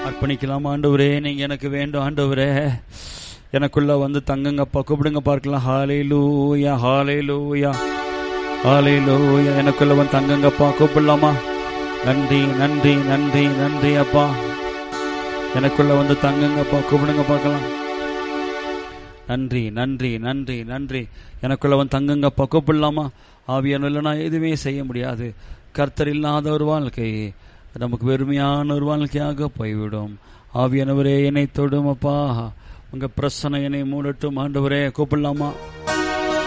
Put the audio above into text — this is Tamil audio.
அர்ப்பணிக்கலாம் ஆண்டவரே நீங்க எனக்கு வேண்டும் ஆண்டவரே எனக்குள்ள வந்து தங்குங்கப்பா கூப்பிடுங்க பார்க்கலாம் ஹாலே லூயா ஹாலே லூயா ஹாலே லூயா எனக்குள்ள வந்து தங்குங்கப்பா கூப்பிடலாமா நன்றி நன்றி நன்றி நன்றி அப்பா எனக்குள்ள வந்து தங்குங்கப்பா கூப்பிடுங்க பார்க்கலாம் நன்றி நன்றி நன்றி நன்றி எனக்குள்ள வந்து தங்குங்கப்பா கூப்பிடலாமா ஆவியான இல்லைனா எதுவுமே செய்ய முடியாது கர்த்தர் இல்லாத ஒரு வாழ்க்கை நமக்கு வெறுமையான ஒரு வாழ்க்கையாக போய்விடும் ஆவியானவரே என்னை தொடும் அப்பா உங்க பிரசனை என்னை மூடட்டும் ஆண்டவரே கூப்பிடலாமா